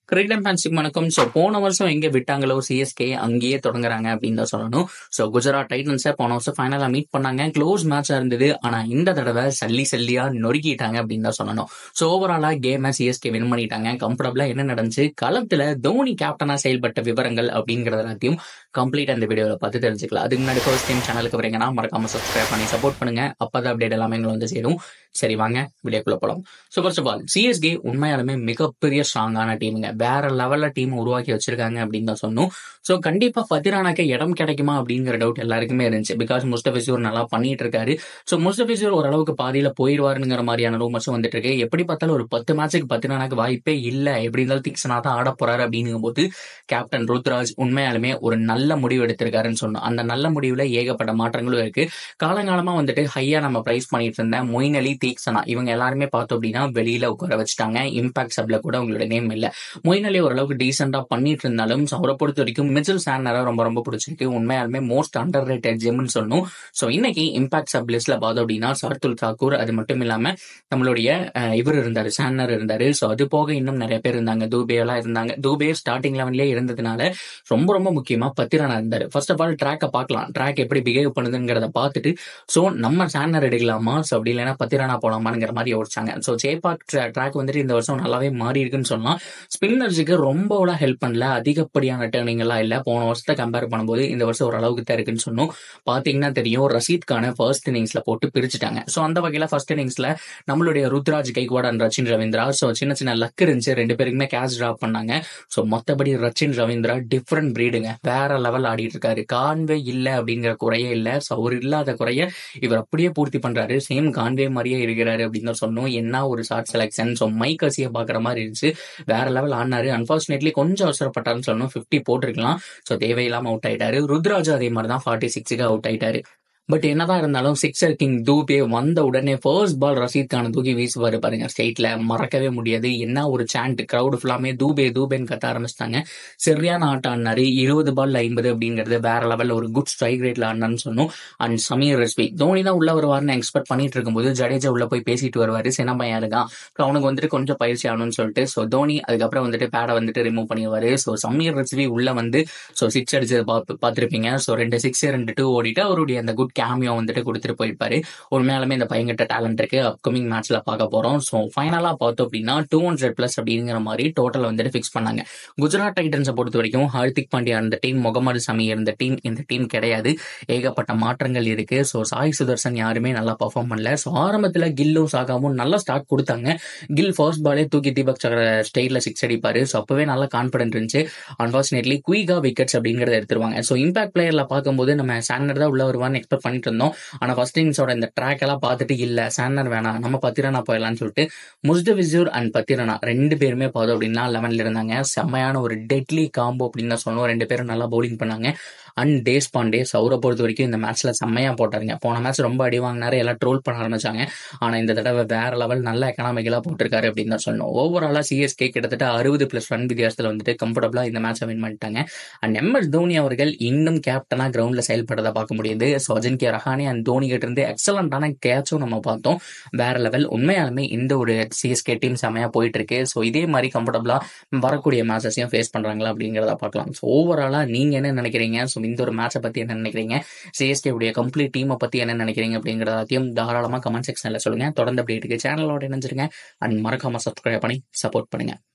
cricket ஃபேன்ஸுக்கு வணக்கம் so போன வருஷம் எங்கே விட்டாங்களோ சிஎஸ்கே அங்கேயே தொடங்குறாங்க அப்படின்னு தான் சொல்லணும் ஸோ குஜராத் டைட்டன்ஸை போன வருஷம் ஃபைனலாக மீட் பண்ணாங்க க்ளோஸ் மேட்சாக இருந்தது ஆனால் இந்த தடவை சல்லி சல்லியாக நொறுக்கிட்டாங்க அப்படின்னு தான் சொல்லணும் ஸோ ஓவராலாக கேமை சிஎஸ்கே வின் பண்ணிட்டாங்க கம்ஃபர்டபுளாக என்ன நடந்துச்சு களத்தில் தோனி கேப்டனாக செயல்பட்ட விவரங்கள் அப்படிங்கிறது எல்லாத்தையும் கம்ப்ளீட் அந்த வீடியோவில் பார்த்து தெரிஞ்சுக்கலாம் அதுக்கு முன்னாடி ஃபர்ஸ்ட் டைம் சேனலுக்கு வரீங்கன்னா மறக்காம சப்ஸ்கிரைப் பண்ணி சப்போர்ட் பண்ணுங்க அப்பதான் அப்டேட் எல்லாமே எங்களை வந்து சேரும் சரி வாங்க வீடியோக்குள்ள போலாம் so first of all CSK உண்மையாலுமே மிகப்பெரிய ஸ்ட்ராங்கான டீமுங்க வேற லெவல்ல டீம் உருவாக்கி வச்சிருக்காங்க அப்படின்னு தான் சொன்னோம் ஸோ கண்டிப்பா ஃபத்திரானாக்கு இடம் கிடைக்குமா அப்படிங்கிற டவுட் எல்லாருக்குமே இருந்துச்சு பிகாஸ் முஸ்தபிசூர் நல்லா பண்ணிட்டு இருக்காரு ஸோ முஸ்தபிசூர் ஓரளவுக்கு பாதியில போயிடுவாருங்கிற மாதிரியான ரூமர்ஸும் வந்துட்டு இருக்கு எப்படி பார்த்தாலும் ஒரு பத்து மேட்சுக்கு பத்திரானாக்கு வாய்ப்பே இல்லை எப்படி இருந்தாலும் தீக்ஷனா தான் ஆட போறாரு அப்படிங்கும் போது கேப்டன் ருத்ராஜ் உண்மையாலுமே ஒரு நல்ல முடிவு எடுத்திருக்காருன்னு சொன்னோம் அந்த நல்ல முடிவுல ஏகப்பட்ட மாற்றங்களும் இருக்கு காலங்காலமா வந்துட்டு ஹையா நம்ம பிரைஸ் பண்ணிட்டு இருந்த மொயின் அலி தீக்ஷனா இவங்க எல்லாருமே பார்த்தோம் அப்படின்னா வெளியில உட்கார வச்சுட்டாங்க இம்பாக்ட் சப்ல கூட அவங்களோட நேம் இல்ல மொயின் அலி ஓரளவுக்கு டீசெண்டா பண்ணிட்டு இருந்தாலும் so அவரை பொறுத்த வரைக்கும் மிச்சல் சாண்டரை ரொம்ப ரொம்ப பிடிச்சிருக்கு உண்மையாலுமே மோஸ்ட் அண்டர் ரேட்டட் ஜெம்னு சொல்லணும் ஸோ இன்னைக்கு இம்பாக்ட் சப் லிஸ்ட்ல பார்த்தோம் அப்படின்னா சர்துல் தாக்கூர் அது மட்டும் இல்லாம நம்மளுடைய அஹ், இவர் இருந்தாரு சாண்டர் இருந்தாரு ஸோ அது போக இன்னும் நிறைய பேர் இருந்தாங்க தூபே எல்லாம் இருந்தாங்க தூபே ஸ்டார்டிங் லெவன்லயே இருந்ததுனால ரொம்ப ரொம்ப முக்கியமா பத்திரனா இருந்தாரு ஃபர்ஸ்ட் ஆஃப் ஆல் ட்ராக்கை பார்க்கலாம் ட்ராக் எப்படி பிஹேவ் பண்ணுதுங்கிறத பார்த்துட்டு ஸோ நம்ம சேனர் எடுக்கலாமா ஸோ அப்படி இல்லைன்னா பத்திரானா போலாமாங்கிற மாதிரி யோசிச்சாங்க ஸோ சேபாக் ட்ராக் வந்துட்டு இந்த வருஷம் நல்லாவே மாறி இருக்குன்னு சொல்லலாம் ஸ்பின்னர்ஸுக்கு ரொம்பலாம் ஹெல்ப் பண்ணல அதிகப்படியான டேர்னிங் எல்லாம் இல்லை போன வருஷத்தை கம்பேர் பண்ணும்போது இந்த வருஷம் ஓரளவுக்கு தான் இருக்குன்னு சொன்னோம் பார்த்தீங்கன்னா தெரியும் ரஷீத் கான ஃபர்ஸ்ட் இன்னிங்ஸ்ல போட்டு பிரிச்சுட்டாங்க ஸோ அந்த வகையில் ஃபர்ஸ்ட் இன்னிங்ஸ்ல நம்மளுடைய ருத்ராஜ் கைக்வாட் அண்ட் ரச்சின் ரவீந்திரா ஸோ சின்ன சின்ன லக் இருந்துச்சு ரெண்டு பேருக்குமே கேஷ் டிராப் பண்ணாங்க ஸோ மற்றபடி ரச்சின் ரவீந்திரா டிஃப்ரெண்ட் பிரீடுங்க வேற லெவல் ஆடிட்டு இருக்காரு கான்வே இல்லை அப்படிங்கிற குறையே இல்லை ஸோ அவர் இல்லாத குறைய இவர் அப்படியே பூர்த்தி பண்றாரு சேம் கான்வே மாதிரியே இருக்கிறாரு அப்படின்னு தான் சொன்னோம் என்ன ஒரு ஷார்ட் செலெக்ஷன் ஸோ மைக் அசியை பார்க்குற மாதிரி இருந்துச்சு வேற லெவல் ஆடினாரு அன்பார்ச்சுனேட்லி கொஞ்சம் அவசரப்பட்டாருன்னு சொல்லணும் ஃபிஃப்டி போட்டிருக்கலாம் ஸோ தேவையில்லாம அவுட் ஆயிட்டாரு ருத்ராஜ் அதே மாதிரி தான் ஃபார்ட்டி சிக்ஸுக்கு அவுட் ஆயிட்டாரு பட் என்னதான் இருந்தாலும் சிக்ஸர் கிங் தூபே வந்த உடனே ஃபர்ஸ்ட் பால் ரஷீத் கான தூக்கி வீசுவாரு பாருங்க ஸ்டேட்ல மறக்கவே முடியாது என்ன ஒரு சாண்ட் கிரௌடு ஃபுல்லாமே தூபே தூபேன்னு கத்த ஆரம்பிச்சிட்டாங்க சரியான ஆட்டம் ஆடினாரு இருபது பால் ஐம்பது அப்படிங்கிறது வேற லெவல்ல ஒரு குட் ஸ்ட்ரைக் ரேட்ல ஆடினான்னு சொன்னோம் அண்ட் சமீர் ரஸ்பி தோனி தான் உள்ள வருவார்னு எக்ஸ்பெக்ட் பண்ணிட்டு இருக்கும்போது ஜடேஜா உள்ள போய் பேசிட்டு வருவாரு சின்ன பையன் இருக்கான் So அவனுக்கு வந்துட்டு கொஞ்சம் பயிற்சி ஆகணும்னு சொல்லிட்டு ஸோ தோனி அதுக்கப்புறம் வந்துட்டு பேடை வந்துட்டு ரிமூவ் பண்ணிடுவாரு ஸோ சமீர் ரஸ்பி உள்ள வந்து ஸோ சிக்ஸ் அடிச்சது பார்த்து பார்த்துருப்பீங்க ஸோ ரெண்டு சிக்ஸ் ரெண்டு டூ ஓடிட்டு அவருடைய அந்த குட் கேமியோ வந்துட்டு கொடுத்துட்டு போயிருப்பாரு உண்மையாலுமே இந்த பையன்கிட்ட டேலண்ட் இருக்கு அப்கமிங் மேட்ச்ல பார்க்க போறோம் ஸோ ஃபைனலா பார்த்தோம் அப்படின்னா டூ ஹண்ட்ரட் பிளஸ் அப்படிங்கிற மாதிரி டோட்டல் வந்துட்டு ஃபிக்ஸ் பண்ணாங்க குஜராத் டைட்டன்ஸை பொறுத்த வரைக்கும் ஹார்திக் பாண்டியா இருந்த டீம் முகமது சமி இருந்த டீம் இந்த டீம் கிடையாது ஏகப்பட்ட மாற்றங்கள் இருக்கு ஸோ சாய் சுதர்சன் யாருமே நல்லா பர்ஃபார்ம் பண்ணல ஸோ ஆரம்பத்தில் கில்லும் சாகாவும் நல்ல ஸ்டார்ட் கொடுத்தாங்க கில் ஃபர்ஸ்ட் பாலே தூக்கி தீபக் சக்கர ஸ்டைல சிக்ஸ் அடிப்பாரு ஸோ அப்பவே நல்லா கான்ஃபிடென்ட் இருந்துச்சு அன்பார்ச்சுனேட்லி குயிகா விக்கெட்ஸ் அப்படிங்கறத எடுத்துருவாங்க ஸோ இம்பாக்ட் பிளேயர்ல பார்க்கும்போது நம்ம சாண்டர் தான் உள்ள வருவான்னு எக்ஸ்பெக்ட் பண்ணிட்டு இருந்தோம் ஆனா ஃபர்ஸ்ட் இன்னிங்ஸோட இந்த ட்ராக் எல்லாம் பார்த்துட்டு இல்ல சாண்டர் வேணாம் நம்ம பத்திரனா போயிடலாம்னு சொல்லிட்டு முஸ்தபிசூர் அண்ட் பத்திரனா ரெண்டு பேருமே பார்த்தோம் அப்படின்னா லெவன்ல இருந்தாங்க செம்மையான ஒரு டெட்லி காம்போ அப்படின்னு தான் சொல்லுவோம் ரெண்டு பேரும் நல்லா பவுலிங் பண்ணாங்க அண்ட் டேஸ் பாண்டே சௌரை பொறுத்த வரைக்கும் இந்த மேட்ச்ல செம்மையா போட்டாருங்க போன மேட்ச் ரொம்ப அடி வாங்கினாரு எல்லாம் ட்ரோல் பண்ண ஆரம்பிச்சாங்க ஆனா இந்த தடவை வேற லெவல் நல்ல எக்கனாமிக்கலா போட்டிருக்காரு அப்படின்னு தான் சொன்னோம் ஓவராலா சிஎஸ்கே கிட்டத்தட்ட அறுபது பிளஸ் ரன் வித்தியாசத்துல வந்துட்டு கம்ஃபர்டபுளா இந்த மேட்சை வின் பண்ணிட்டாங்க அண்ட் எம் எஸ் தோனி அவர்கள் இன்னும் கேப்டனா கிரவுண்ட்ல செயல்படுறத பார்க்க முடியுது ஸோ அஜின்கே ரஹானே அண்ட் தோனி கிட்ட இருந்து எக்ஸலண்டான கேட்சும் நம்ம பார்த்தோம் வேற லெவல் உண்மையாலுமே இந்த ஒரு சிஎஸ்கே டீம் செம்மையா போயிட்டு இருக்கு ஸோ இதே மாதிரி கம்ஃபர்டபுளா வரக்கூடிய மேட்சஸையும் ஃபேஸ் பண்றாங்களா அப்படிங்கிறத பார்க்கலாம் ஸோ ஓவராலா நீங்க என்ன நினைக்கிறீங்க ஸோ இந்த ஒரு மேட்சை பத்தி என்ன நினைக்கிறீங்க சிஎஸ்கே உடைய கம்ப்ளீட் டீமை பத்தி என்ன நினைக்கிறீங்க அப்படிங்கிறதையும் தாராளமா கமெண்ட் செக்ஷன்ல சொல்லுங்க தொடர்ந்து அப்படி இருக்கு சேனலோட இணைஞ்சிருங்க அண்ட் மறக்காம சப்ஸ்கிரைப் பண்ணி சப்போர்ட் பண்ணுங்க